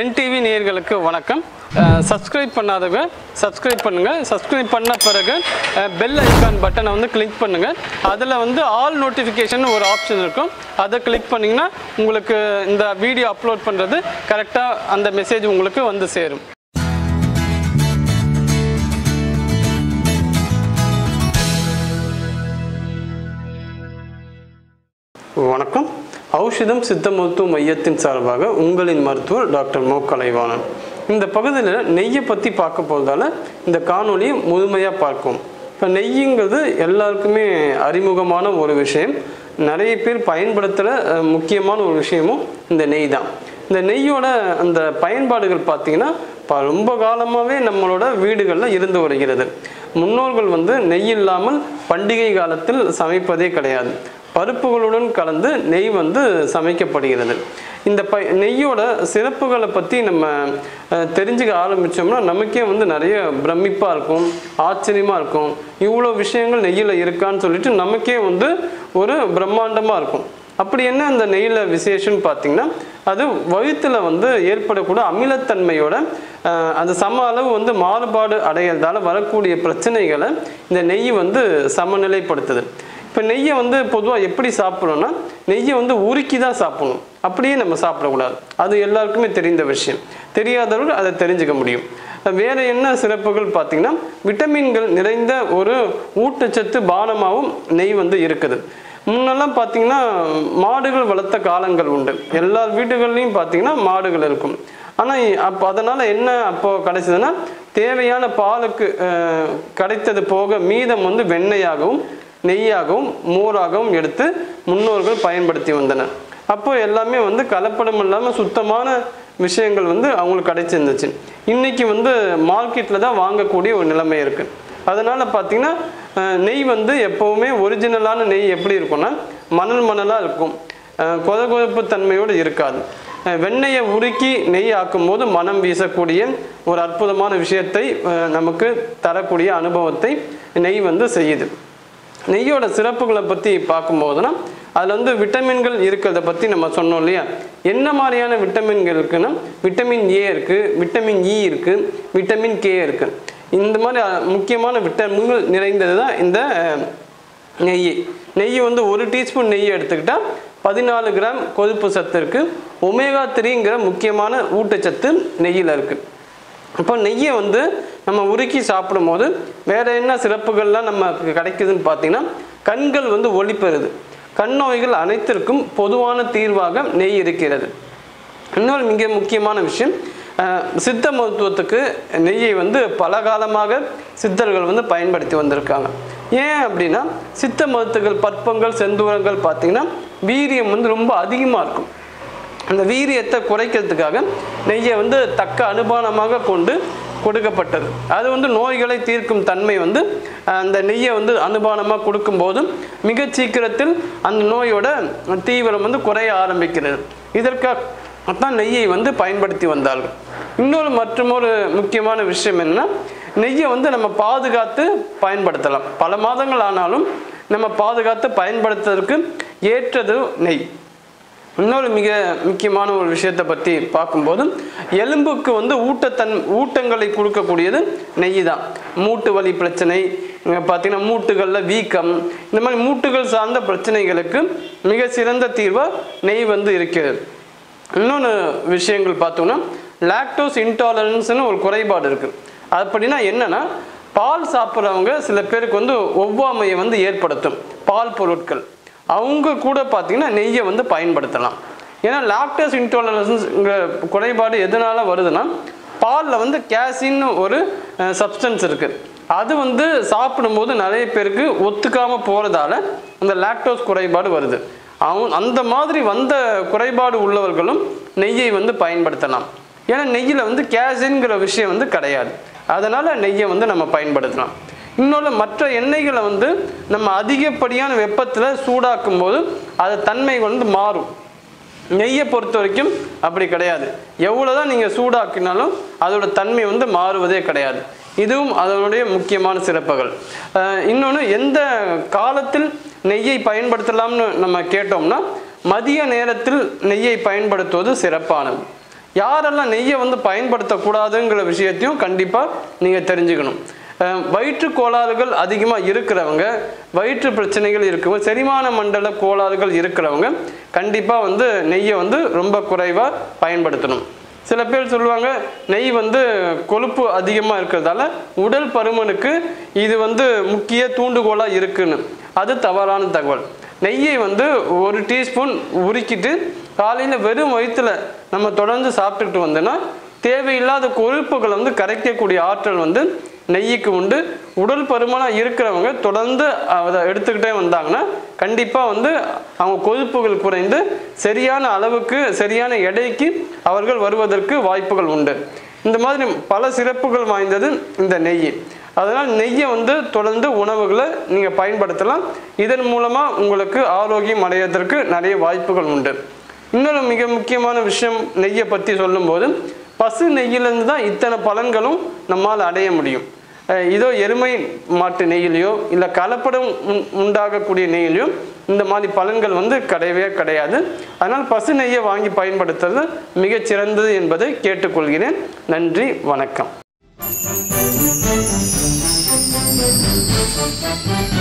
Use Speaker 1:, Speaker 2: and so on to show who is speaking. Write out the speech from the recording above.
Speaker 1: pen TV நேயர்களுக்கு வணக்கம் subscribe பண்ணாதவங்க சப்ஸ்கிரைப் பண்ணுங்க சப்ஸ்கிரைப் பண்ண பிறகு பெல் ஐக்கான் பட்டனை வந்து கிளிக் பண்ணுங்க அதில் வந்து ஆல் நோட்டிஃபிகேஷன் ஒரு ஆப்ஷன் இருக்கும் அதை கிளிக் பண்ணிங்கன்னா உங்களுக்கு இந்த வீடியோ அப்லோட் பண்ணுறது கரெக்டாக அந்த மெசேஜ் உங்களுக்கு வந்து சேரும் வணக்கம் ஔஷதம் சித்த மருத்துவ மையத்தின் சார்பாக உங்களின் மருத்துவர் டாக்டர் மோ கலைவாணன் இந்த பகுதியில் நெய்யை பற்றி பார்க்க போகிறதால இந்த காணொளியை முழுமையாக பார்க்கும் இப்போ நெய்யுங்கிறது எல்லாருக்குமே அறிமுகமான ஒரு விஷயம் நிறைய பேர் பயன்படுத்துகிற அஹ், முக்கியமான ஒரு விஷயமும் இந்த நெய் தான் இந்த நெய்யோட அந்த பயன்பாடுகள் பார்த்தீங்கன்னா ப- ரொம்ப காலமாகவே நம்மளோட வீடுகளில் இருந்து வருகிறது முன்னோர்கள் வந்து நெய் இல்லாமல் பண்டிகை காலத்தில் சமைப்பதே கிடையாது பருப்புகளுடன் கலந்து நெய் வந்து சமைக்கப்படுகிறது இந்த ப நெய்யோட சிறப்புகளை பற்றி நம்ம அஹ், தெரிஞ்சுக்க ஆரம்பித்தோம்னா நமக்கே வந்து நிறைய பிரமிப்பாக இருக்கும் ஆச்சரியமாக இருக்கும் இவ்வளோ விஷயங்கள் நெய்யில் இருக்கான்னு சொல்லிட்டு நமக்கே வந்து ஒரு பிரம்மாண்டமாக இருக்கும் அப்படி என்ன அந்த நெய்யில் விசேஷம்னு பார்த்தீங்கன்னா அது வயிற்றுல வந்து ஏற்படக்கூடிய அமிலத்தன்மையோட அஹ், அந்த சம அளவு வந்து மாறுபாடு அடையிறதால வரக்கூடிய பிரச்சனைகளை இந்த நெய் வந்து சமநிலைப்படுத்துது இப்போ நெய்யை வந்து பொதுவாக எப்படி சாப்பிடணும்னா நெய்யை வந்து உருக்கி தான் சாப்பிடணும் அப்படியே நம்ம சாப்பிடக்கூடாது அது எல்லாருக்குமே தெரிந்த விஷயம் தெரியாதவர்கள் அதை தெரிஞ்சுக்க முடியும் வேற என்ன சிறப்புகள் பார்த்தீங்கன்னா விட்டமின்கள் நிறைந்த ஒரு ஊட்டச்சத்து பானமாகவும் நெய் வந்து இருக்குது முன்னெல்லாம் பார்த்தீங்கன்னா மாடுகள் வளர்த்த காலங்கள் உண்டு எல்லா வீடுகள்லையும் பார்த்தீங்கன்னா மாடுகள் இருக்கும் ஆனால் அப்போ அதனால் என்ன அப்போ கிடைச்சதுன்னா தேவையான பாலுக்கு அஹ், கிடைத்தது போக மீதம் வந்து வெண்ணெயாகவும் நெய்யாகவும் மோராகவும் எடுத்து முன்னோர்கள் பயன்படுத்தி வந்தனர் அப்போ எல்லாமே வந்து கலப்படம் இல்லாமல் சுத்தமான விஷயங்கள் வந்து அவங்களுக்கு கிடைச்சிருந்துச்சு இன்னைக்கு வந்து மார்க்கெட்டில் தான் வாங்கக்கூடிய ஒரு நிலைமை இருக்குது அதனால் பார்த்தீங்கன்னா அஹ், நெய் வந்து எப்போவுமே ஒரிஜினலான நெய் எப்படி இருக்கும்னா மணல் மணலாக இருக்கும் அஹ், கொத கொதப்பு தன்மையோடு இருக்காது அஹ், வெண்ணெயை உருக்கி நெய் ஆக்கும் போது மனம் வீசக்கூடிய ஒரு அற்புதமான விஷயத்தை அஹ், நமக்கு தரக்கூடிய அனுபவத்தை நெய் வந்து செய்யுது நெய்யோட சிறப்புகளை பற்றி பார்க்கும்போதுனா அதில் வந்து விட்டமின்கள் இருக்கிறத பற்றி நம்ம சொன்னோம் இல்லையா என்ன மாதிரியான விட்டமின்கள் இருக்குன்னா விட்டமின் ஏ இருக்குது விட்டமின் இ இருக்குது விட்டமின் கே இருக்குது இந்த மாதிரி அஹ், முக்கியமான விட்டமின்கள் நிறைந்தது தான் இந்த அஹ், நெய் நெய் வந்து ஒரு டீஸ்பூன் நெய் எடுத்துக்கிட்டால் பதினாலு கிராம் கொழுப்பு சத்து இருக்குது ஒமேகா த்ரீங்கிற முக்கியமான ஊட்டச்சத்து நெய்யில் இருக்குது இப்போ நெய்யை வந்து நம்ம உருக்கி சாப்பிடும்போது வேற என்ன சிறப்புகள்லாம் நமக்கு கிடைக்குதுன்னு பார்த்தீங்கன்னா கண்கள் வந்து ஒளி பெறுது கண் நோய்கள் அனைத்திற்கும் பொதுவான தீர்வாக நெய் இருக்கிறது இன்னொரு மிக முக்கியமான விஷயம் அஹ், சித்த மருத்துவத்துக்கு நெய்யை வந்து பல காலமாக சித்தர்கள் வந்து பயன்படுத்தி வந்திருக்காங்க ஏன் அப்படின்னா சித்த மருத்துவங்கள் பற்பங்கள் செந்தூரங்கள் பார்த்தீங்கன்னா வீரியம் வந்து ரொம்ப அதிகமாக இருக்கும் அந்த வீரியத்தை குறைக்கிறதுக்காக நெய்யை வந்து தக்க அனுபானமாக கொண்டு கொடுக்கப்பட்டது அது வந்து நோய்களை தீர்க்கும் தன்மை வந்து அஹ், அந்த நெய்யை வந்து அனுபானமாக கொடுக்கும்போது மிக சீக்கிரத்தில் அந்த நோயோட தீவிரம் வந்து குறைய ஆரம்பிக்கிறது இதற்காக தான் நெய்யை வந்து பயன்படுத்தி வந்தார்கள் இன்னொரு மற்றொரு முக்கியமான விஷயம் என்னன்னா நெய்யை வந்து நம்ம பாதுகாத்து பயன்படுத்தலாம் பல மாதங்கள் ஆனாலும் நம்ம பாதுகாத்து பயன்படுத்துறதுக்கு ஏற்றது நெய் இன்னொரு மிக முக்கியமான ஒரு விஷயத்தை பற்றி பார்க்கும்போது எலும்புக்கு வந்து ஊட்டத்தன் ஊட்டங்களை கொடுக்கக்கூடியது நெய் தான் மூட்டு வலி பிரச்சனை இங்க பார்த்தீங்கன்னா மூட்டுகளில் வீக்கம் இந்த மாதிரி மூட்டுகள் சார்ந்த பிரச்சனைகளுக்கு மிக சிறந்த தீர்வாக நெய் வந்து இருக்கிறது இன்னொன்று விஷயங்கள் பார்த்தோம்னா லாக்டோஸ் இன்டாலரன்ஸ்னு ஒரு குறைபாடு இருக்குது அது அப்படின்னா என்னன்னா பால் சாப்பிட்றவங்க சில பேருக்கு வந்து ஒவ்வாமையை வந்து ஏற்படுத்தும் பால் பொருட்கள் அவங்க கூட பார்த்தீங்கன்னா நெய்யை வந்து பயன்படுத்தலாம் ஏன்னா லாக்டோஸ் இன்டாலரன்ஸ்ங்கிற குறைபாடு எதனால வருதுன்னா பாலில் வந்து கேசின்னு ஒரு சப்ஸ்டன்ஸ் இருக்குது அது வந்து சாப்பிடும்போது நிறைய பேருக்கு ஒத்துக்காமல் போகிறதால அந்த லாக்டோஸ் குறைபாடு வருது அவன் அந்த மாதிரி வந்த குறைபாடு உள்ளவர்களும் நெய்யை வந்து பயன்படுத்தலாம் ஏன்னா நெய்யில் வந்து கேசின்ங்கிற விஷயம் வந்து கிடையாது அதனால் நெய்யை வந்து நம்ம பயன்படுத்தலாம் இன்னொன்று மற்ற எண்ணெய்களை வந்து நம்ம அதிகப்படியான வெப்பத்தில் சூடாக்கும் போது அது தன்மை வந்து மாறும் நெய்யை பொறுத்த வரைக்கும் அப்படி கிடையாது எவ்வளோதான் நீங்கள் சூடாக்கினாலும் அதோட தன்மை வந்து மாறுவதே கிடையாது இதுவும் அதனுடைய முக்கியமான சிறப்புகள் இன்னொன்று எந்த காலத்தில் நெய்யை பயன்படுத்தலாம்னு நம்ம கேட்டோம்னா மதிய நேரத்தில் நெய்யை பயன்படுத்துவது சிறப்பானது யாரெல்லாம் நெய்யை வந்து பயன்படுத்தக்கூடாதுங்கிற விஷயத்தையும் கண்டிப்பாக நீங்கள் தெரிஞ்சுக்கணும் அஹ் வயிற்று கோளாறுகள் அதிகமாக இருக்கிறவங்க வயிற்று பிரச்சனைகள் இருக்கவங்க செரிமான மண்டல கோளாறுகள் இருக்கிறவங்க கண்டிப்பாக வந்து நெய்யை வந்து ரொம்ப குறைவாக பயன்படுத்தணும் சில பேர் சொல்லுவாங்க நெய் வந்து கொழுப்பு அதிகமாக இருக்கிறதால உடல் பருமனுக்கு இது வந்து முக்கிய தூண்டுகோலாக இருக்குன்னு அது தவறான தகவல் நெய்யை வந்து ஒரு டீஸ்பூன் உருக்கிட்டு காலையில் வெறும் வயிற்றுல நம்ம தொடர்ந்து சாப்பிட்டுக்கிட்டு வந்தோன்னா தேவையில்லாத கொழுப்புகளை வந்து கரைக்கக்கூடிய ஆற்றல் வந்து நெய்யுக்கு உண்டு உடல் பருமனாக இருக்கிறவங்க தொடர்ந்து அதை எடுத்துக்கிட்டே வந்தாங்கன்னா கண்டிப்பாக வந்து அவங்க கொழுப்புகள் குறைந்து சரியான அளவுக்கு சரியான எடைக்கு அவர்கள் வருவதற்கு வாய்ப்புகள் உண்டு இந்த மாதிரி பல சிறப்புகள் வாய்ந்தது இந்த நெய் அதனால் நெய்யை வந்து தொடர்ந்து உணவுகளை நீங்கள் பயன்படுத்தலாம் இதன் மூலமாக உங்களுக்கு ஆரோக்கியம் அடைவதற்கு நிறைய வாய்ப்புகள் உண்டு இன்னொரு மிக முக்கியமான விஷயம் நெய்யை பற்றி சொல்லும்போது பசு நெய்யிலேருந்து தான் இத்தனை பலன்களும் நம்மால் அடைய முடியும் அஹ் இதோ எருமை மாட்டு நெய்யிலையோ இல்லை கலப்படம் உண்- உண்டாகக்கூடிய நெய்யிலையோ இந்த மாதிரி பலன்கள் வந்து கிடையவே கிடையாது அதனால் பசு நெய்யை வாங்கி பயன்படுத்துறது மிகச் சிறந்தது என்பதை கேட்டுக்கொள்கிறேன் நன்றி வணக்கம்